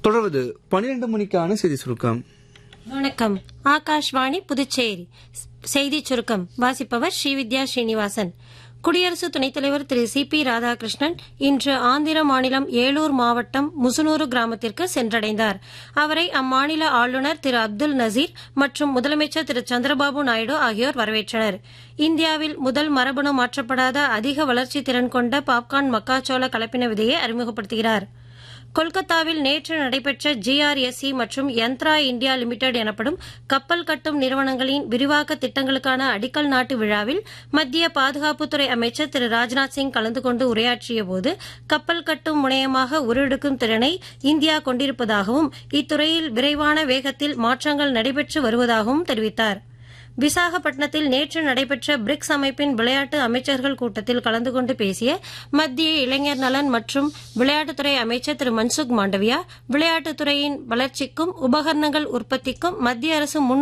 தொடர்வது பனிரெண்டு மணிக்கான செய்தி சுருக்கம் வணக்கம் ஆகாஷ்வாணி புதுச்சேரி செய்தி சுருக்கம் வாசிப்பவர் ஸ்ரீவித்யா ஸ்ரீனிவாசன் குடியரசு துணைத் தலைவர் திரு சி பி ராதாகிருஷ்ணன் இன்று ஆந்திர மாநிலம் ஏலூர் மாவட்டம் முசுனூரு கிராமத்திற்கு சென்றடைந்தார் அவரை அம்மாநில ஆளுநர் திரு அப்துல் நசீர் மற்றும் முதலமைச்சர் திரு சந்திரபாபு நாயுடு ஆகியோர் வரவேற்றனர் இந்தியாவில் முதல் மரபணு மாற்றப்படாத அதிக வளர்ச்சி திறன் கொண்ட பாப்கார்ன் மக்காச்சோள கலப்பின விதையை அறிமுகப்படுத்துகிறார் கொல்கத்தாவில் நேற்று நடைபெற்ற ஜிஆர்எஸ்சி மற்றும் யந்த்ரா இந்தியா லிமிடெட் எனப்படும் கப்பல் கட்டும் நிறுவனங்களின் விரிவாக்க திட்டங்களுக்கான அடிக்கல் நாட்டு விழாவில் மத்திய பாதுகாப்புத்துறை அமைச்சர் திரு ராஜ்நாத் சிங் கலந்து கொண்டு உரையாற்றியபோது கப்பல் கட்டும் முனையமாக உருவெடுக்கும் திறனை இந்தியா கொண்டிருப்பதாகவும் இத்துறையில் விரைவான வேகத்தில் மாற்றங்கள் நடைபெற்று வருவதாகவும் தெரிவித்தாா் விசாகப்பட்டினத்தில் நேற்று நடைபெற்ற பிரிக்ஸ் அமைப்பின் விளையாட்டு அமைச்சர்கள் கூட்டத்தில் கலந்து கொண்டு பேசிய மத்திய இளைஞர் நலன் மற்றும் விளையாட்டுத்துறை அமைச்சர் திரு மன்சுக் மாண்டவியா விளையாட்டுத்துறையின் வளர்ச்சிக்கும் உபகரணங்கள் உற்பத்திக்கும் மத்திய அரசு முன்